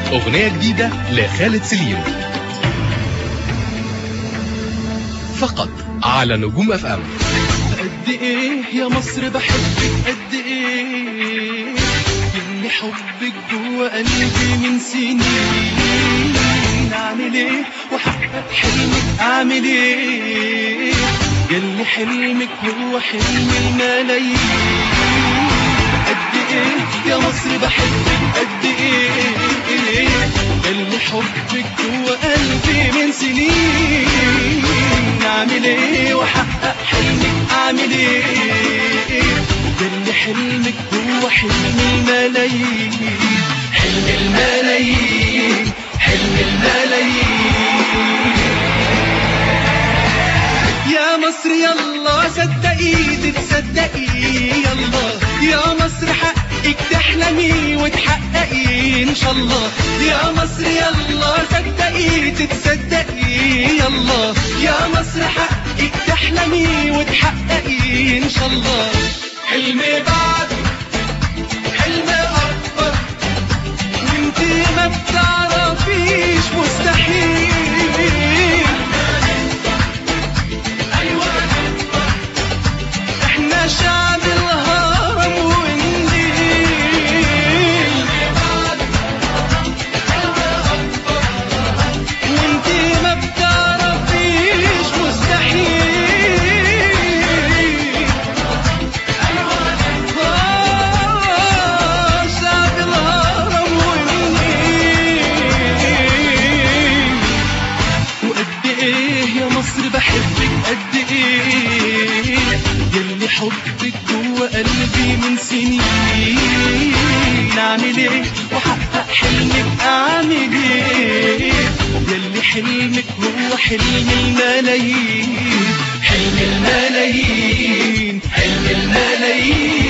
أغنية جديدة لخالد سليم فقط على نجوم اف ام قد ايه يا مصر بحبك قد ايه يلي حبك جوا قلبي من سنين اعمل ايه واحقق حلمك اعمل ايه يلي حلمك هو حلم الملايين قد ايه يا مصر بحبك قد ايه يلي حبك جوا قلبي من سنين اعمل ايه واحقق حلمك اعمل ايه يلي حلمك هو حلم الملايين حلم الملايين حلم الملايين يا مصر يلا صدقي تصدقي يلا يا مصر حقك تحلمي وتحققي ان شاء الله يا مصر يلا صدقي تتصدقي يلا يا مصر حقك تحلمي وتحققي ان شاء الله حلم بعد حلم اكبر وانتي ما بتعرفيش مستحيل ايوه احنا شعب الهرم والنيل وانتي ما بتعرفيش مستحيل آه، شعب الهرم والنيل وقد ايه يا مصر بحبك قد ايه يلي حبك جوا قلبي من سنين اعمل ايه واحقق حلمك اعمل ايه يلي حلمك هو حلم الملايين حلم الملايين حلم الملايين